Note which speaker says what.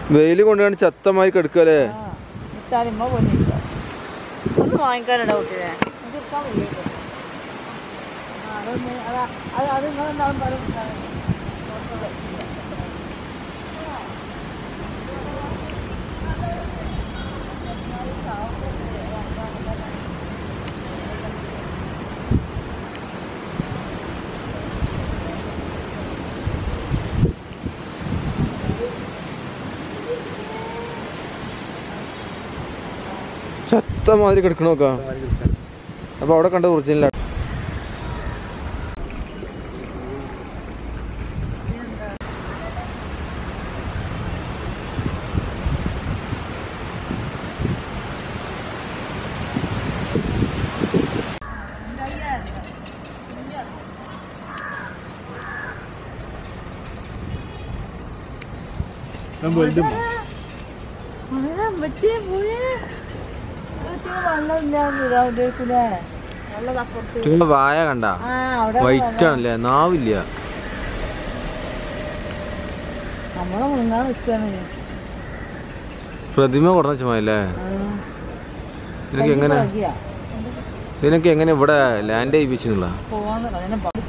Speaker 1: വെയിൽ കൊണ്ടാണ് ചത്തമായി കിടക്കല്ലേ
Speaker 2: ഇത്താലിമ്മ പൊന്നില്ല ഒന്ന് വാങ്ങിക്കാനടാ കുട്ടിയെ അത് എടുക്കാൻ വയ്യ ആ അതൊന്ന് അതാ അത് അത് നിങ്ങളെന്താവും പറയും
Speaker 1: ചത്ത മാതിരി കിടക്കണോക്കാ അപ്പൊ അവിടെ കണ്ട ഒറിജിനൽ
Speaker 2: വെള്ളമില്ല വെള്ളമില്ലാതെ വെള്ളം അപ്പുറത്ത്
Speaker 1: വായ കണ്ട
Speaker 2: ആ അവിടെ
Speaker 1: വൈറ്റ് ആണല്ലേ നാവില്ല
Speaker 2: നമ്മളെ മുങ്ങാൻ നിൽക്കാണ്
Speaker 1: പ്രതിമ കുറഞ്ഞ ചുമല്ലേ നിനക്ക് എങ്ങനെ നിനക്ക് എങ്ങനെ ഇവിടെ ലാൻഡ് ചെയ്യിപ്പിച്ചെന്നുള്ള
Speaker 2: പോവാന്ന് അതിനെ